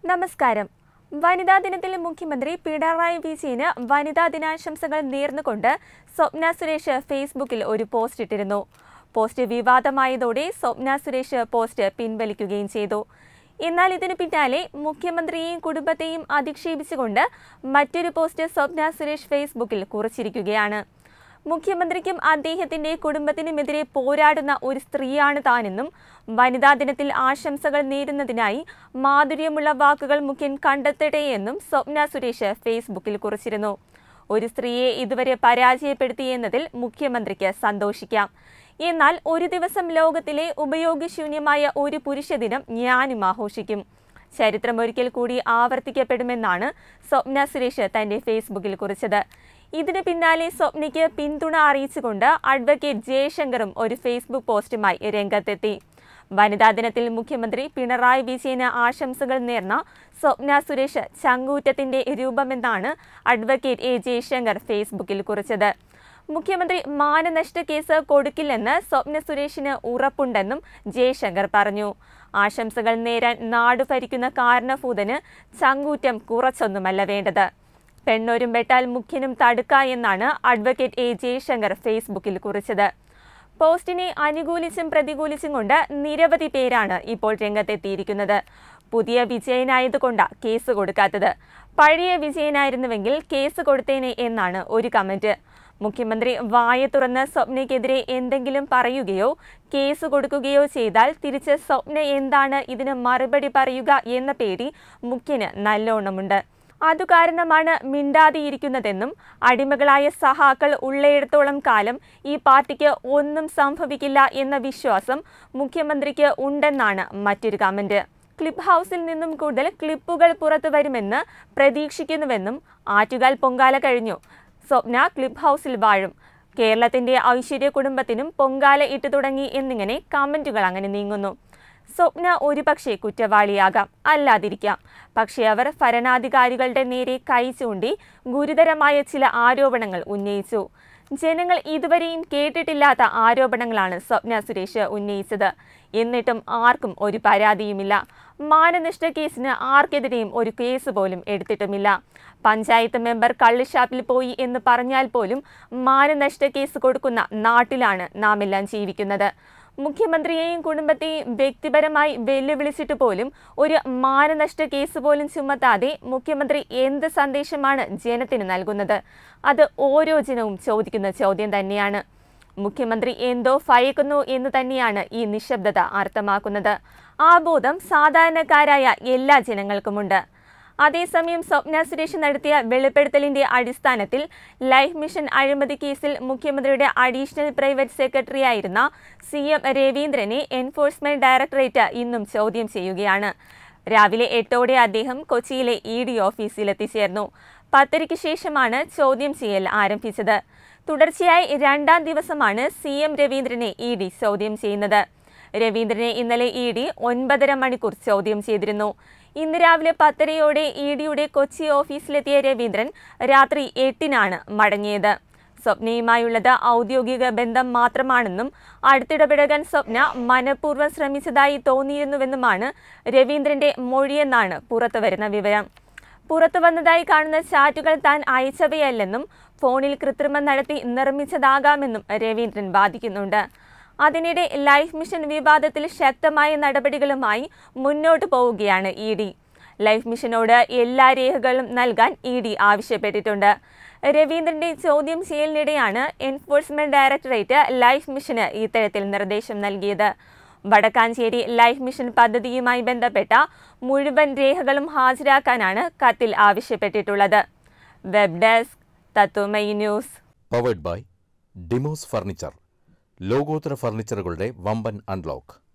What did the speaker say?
നമസ്കാരം വനിതാ ദിനത്തിൽ മുഖ്യമന്ത്രി പിണറായി വിജയന് വനിതാ ദിനാശംസകൾ നേർന്നുകൊണ്ട് സ്വപ്ന സുരേഷ് ഫേസ്ബുക്കിൽ ഒരു പോസ്റ്റ് ഇട്ടിരുന്നു പോസ്റ്റ് വിവാദമായതോടെ സ്വപ്ന സുരേഷ് പോസ്റ്റ് പിൻവലിക്കുകയും ചെയ്തു എന്നാൽ ഇതിനു പിന്നാലെ മുഖ്യമന്ത്രിയെയും കുടുംബത്തെയും അധിക്ഷേപിച്ചുകൊണ്ട് മറ്റൊരു പോസ്റ്റ് സ്വപ്ന സുരേഷ് ഫേസ്ബുക്കിൽ കുറിച്ചിരിക്കുകയാണ് മുഖ്യമന്ത്രിക്കും അദ്ദേഹത്തിന്റെ കുടുംബത്തിനുമെതിരെ പോരാടുന്ന ഒരു സ്ത്രീയാണ് താനെന്നും വനിതാ ദിനത്തിൽ ആശംസകൾ നേരുന്നതിനായി മാധുര്യമുള്ള വാക്കുകൾ മുഖ്യൻ കണ്ടെത്തട്ടെയെന്നും സ്വപ്ന സുരേഷ് ഫേസ്ബുക്കിൽ കുറിച്ചിരുന്നു ഒരു സ്ത്രീയെ ഇതുവരെ പരാജയപ്പെടുത്തിയെന്നതിൽ മുഖ്യമന്ത്രിക്ക് സന്തോഷിക്കാം എന്നാൽ ഒരു ദിവസം ലോകത്തിലെ ഉപയോഗശൂന്യമായ ഒരു പുരുഷ ദിനം ഞാനും ആഘോഷിക്കും ചരിത്രമൊരിക്കൽ കൂടി ആവർത്തിക്കപ്പെടുമെന്നാണ് സ്വപ്ന സുരേഷ് തന്റെ ഫേസ്ബുക്കിൽ കുറിച്ചത് ഇതിന് പിന്നാലെ സ്വപ്നയ്ക്ക് പിന്തുണ അറിയിച്ചുകൊണ്ട് അഡ്വക്കേറ്റ് ജയശങ്കറും ഒരു ഫേസ്ബുക്ക് പോസ്റ്റുമായി രംഗത്തെത്തി വനിതാ ദിനത്തിൽ മുഖ്യമന്ത്രി പിണറായി വിജയന് ആശംസകൾ നേർന്ന സ്വപ്ന സുരേഷ് ചങ്കൂറ്റത്തിന്റെ രൂപമെന്നാണ് അഡ്വക്കേറ്റ് എ ജയശങ്കർ ഫേസ്ബുക്കിൽ കുറിച്ചത് മുഖ്യമന്ത്രി മാനനഷ്ട കേസ് കൊടുക്കില്ലെന്ന് സ്വപ്ന സുരേഷിന് ഉറപ്പുണ്ടെന്നും ജയശങ്കർ പറഞ്ഞു ആശംസകൾ നേരാൻ നാടു ഭരിക്കുന്ന കാരണഭൂതന് ചങ്കൂറ്റം കുറച്ചൊന്നുമല്ല വേണ്ടത് പെണ്ണൊരും വെട്ടാൽ മുഖ്യനും തടുക്ക എന്നാണ് അഡ്വക്കേറ്റ് എ ജയശങ്കർ ഫേസ്ബുക്കിൽ കുറിച്ചത് പോസ്റ്റിനെ അനുകൂലിച്ചും പ്രതികൂലിച്ചും കൊണ്ട് നിരവധി പേരാണ് ഇപ്പോൾ രംഗത്തെത്തിയിരിക്കുന്നത് പുതിയ വിജയനായതുകൊണ്ടാ കേസ് കൊടുക്കാത്തത് പഴയ വിജയനായിരുന്നുവെങ്കിൽ കേസ് കൊടുത്തേനെ എന്നാണ് ഒരു കമന്റ് മുഖ്യമന്ത്രി വായ തുറന്ന് സ്വപ്നയ്ക്കെതിരെ എന്തെങ്കിലും പറയുകയോ കേസ് കൊടുക്കുകയോ ചെയ്താൽ തിരിച്ച് സ്വപ്ന എന്താണ് ഇതിന് മറുപടി പറയുക എന്ന പേടി മുഖ്യന് നല്ലോണമുണ്ട് അതു കാരണമാണ് മിണ്ടാതെയിരിക്കുന്നതെന്നും അടിമകളായ സഹാക്കൾ ഉള്ളയിടത്തോളം കാലം ഈ പാർട്ടിക്ക് ഒന്നും സംഭവിക്കില്ല എന്ന വിശ്വാസം മുഖ്യമന്ത്രിക്ക് ഉണ്ടെന്നാണ് മറ്റൊരു കമന്റ് ക്ലിപ്പ് ഹൗസിൽ നിന്നും കൂടുതൽ ക്ലിപ്പുകൾ പുറത്തു വരുമെന്ന് പ്രതീക്ഷിക്കുന്നുവെന്നും ആറ്റുകാൽ പൊങ്കാല കഴിഞ്ഞു സ്വപ്ന ക്ലിപ്പ് ഹൗസിൽ വാഴും കേരളത്തിന്റെ ഐശ്വര്യ കുടുംബത്തിനും പൊങ്കാല ഇട്ടു തുടങ്ങി എന്നിങ്ങനെ കമന്റുകൾ അങ്ങനെ നീങ്ങുന്നു സ്വപ്ന ഒരുപക്ഷെ കുറ്റവാളിയാകാം അല്ലാതിരിക്കാം പക്ഷേ അവർ ഭരണാധികാരികളുടെ നേരെ കൈ ചൂണ്ടി ഗുരുതരമായ ചില ആരോപണങ്ങൾ ഉന്നയിച്ചു ജനങ്ങൾ ഇതുവരെയും കേട്ടിട്ടില്ലാത്ത ആരോപണങ്ങളാണ് സ്വപ്ന സുരേഷ് ഉന്നയിച്ചത് എന്നിട്ടും ആർക്കും ഒരു പരാതിയുമില്ല മാനനഷ്ട കേസിന് ആർക്കെതിരെയും ഒരു കേസ് പോലും എടുത്തിട്ടുമില്ല പഞ്ചായത്ത് മെമ്പർ കള്ളിഷാപ്പിൽ പോയി എന്ന് പറഞ്ഞാൽ പോലും മാനനഷ്ട കേസ് കൊടുക്കുന്ന നാട്ടിലാണ് നാം എല്ലാം ജീവിക്കുന്നത് മുഖ്യമന്ത്രിയെയും കുടുംബത്തെയും വ്യക്തിപരമായി വെല്ലുവിളിച്ചിട്ട് പോലും ഒരു മാനനഷ്ട കേസ് പോലും ചുമത്താതെ മുഖ്യമന്ത്രി എന്ത് സന്ദേശമാണ് ജനത്തിന് നൽകുന്നത് അത് ഓരോ ജനവും ചോദിക്കുന്ന ചോദ്യം തന്നെയാണ് മുഖ്യമന്ത്രി എന്തോ ഭയക്കുന്നു എന്ന് തന്നെയാണ് ഈ നിശബ്ദത അർത്ഥമാക്കുന്നത് ആ ബോധം സാധാരണക്കാരായ എല്ലാ ജനങ്ങൾക്കുമുണ്ട് അതേസമയം സ്വപ്ന സുരേഷ് നടത്തിയ വെളിപ്പെടുത്തലിന്റെ അടിസ്ഥാനത്തിൽ ലൈഫ് മിഷൻ അഴിമതി കേസിൽ മുഖ്യമന്ത്രിയുടെ അഡീഷണൽ പ്രൈവറ്റ് സെക്രട്ടറി ആയിരുന്ന സി എം രവീന്ദ്രനെ എൻഫോഴ്സ്മെന്റ് ഡയറക്ടറേറ്റ് ഇന്നും ചോദ്യം ചെയ്യുകയാണ് രാവിലെ എട്ടോടെ അദ്ദേഹം കൊച്ചിയിലെ ഇ ഡി ഓഫീസിൽ എത്തിച്ചേർന്നു പത്തരയ്ക്ക് ശേഷമാണ് ചോദ്യം ചെയ്യൽ ആരംഭിച്ചത് തുടർച്ചയായി രണ്ടാം ദിവസമാണ് സി എം രവീന്ദ്രനെ ഇ ഡി ചോദ്യം ചെയ്യുന്നത് രവീന്ദ്രനെ ഇന്നലെ ഇ ഡി ഒൻപതര മണിക്കൂർ ചോദ്യം ചെയ്തിരുന്നു ഇന്ന് രാവിലെ പത്തരയോടെ ഇ ഡിയുടെ കൊച്ചി ഓഫീസിലെത്തിയ രവീന്ദ്രൻ രാത്രി എട്ടിനാണ് മടങ്ങിയത് സ്വപ്നയുമായുള്ളത് ഔദ്യോഗിക ബന്ധം മാത്രമാണെന്നും അടുത്തിടപെടകാൻ സ്വപ്ന മനഃപൂർവ്വം ശ്രമിച്ചതായി തോന്നിയിരുന്നുവെന്നുമാണ് രവീന്ദ്രന്റെ മൊഴിയെന്നാണ് പുറത്തുവരുന്ന വിവരം പുറത്തു വന്നതായി കാണുന്ന ചാറ്റുകൾ താൻ അയച്ചവയല്ലെന്നും ഫോണിൽ കൃത്രിമം നടത്തി നിർമ്മിച്ചതാകാമെന്നും രവീന്ദ്രൻ വാദിക്കുന്നുണ്ട് അതിനിടെ ലൈഫ് മിഷൻ വിവാദത്തിൽ ശക്തമായ നടപടികളുമായി മുന്നോട്ടു പോവുകയാണ് ഇ ഡി ലൈഫ് മിഷനോട് എല്ലാ രേഖകളും നൽകാൻ ഇ ഡി ആവശ്യപ്പെട്ടിട്ടുണ്ട് രവീന്ദ്രന്റെ ചോദ്യം ചെയ്യലിനിടെയാണ് എൻഫോഴ്സ്മെന്റ് ഡയറക്ടറേറ്റ് ലൈഫ് മിഷന് ഇത്തരത്തിൽ നിർദ്ദേശം നൽകിയത് വടക്കാഞ്ചേരി ലൈഫ് മിഷൻ പദ്ധതിയുമായി ബന്ധപ്പെട്ട മുഴുവൻ രേഖകളും ഹാജരാക്കാനാണ് കത്തിൽ ആവശ്യപ്പെട്ടിട്ടുള്ളത് web desk Tatwamayi news powered by ഡിമോസ് ഫർണിച്ചർ ലോകോത്തര ഫർണിച്ചറുകളുടെ വമ്പൻ അൺലോക്ക്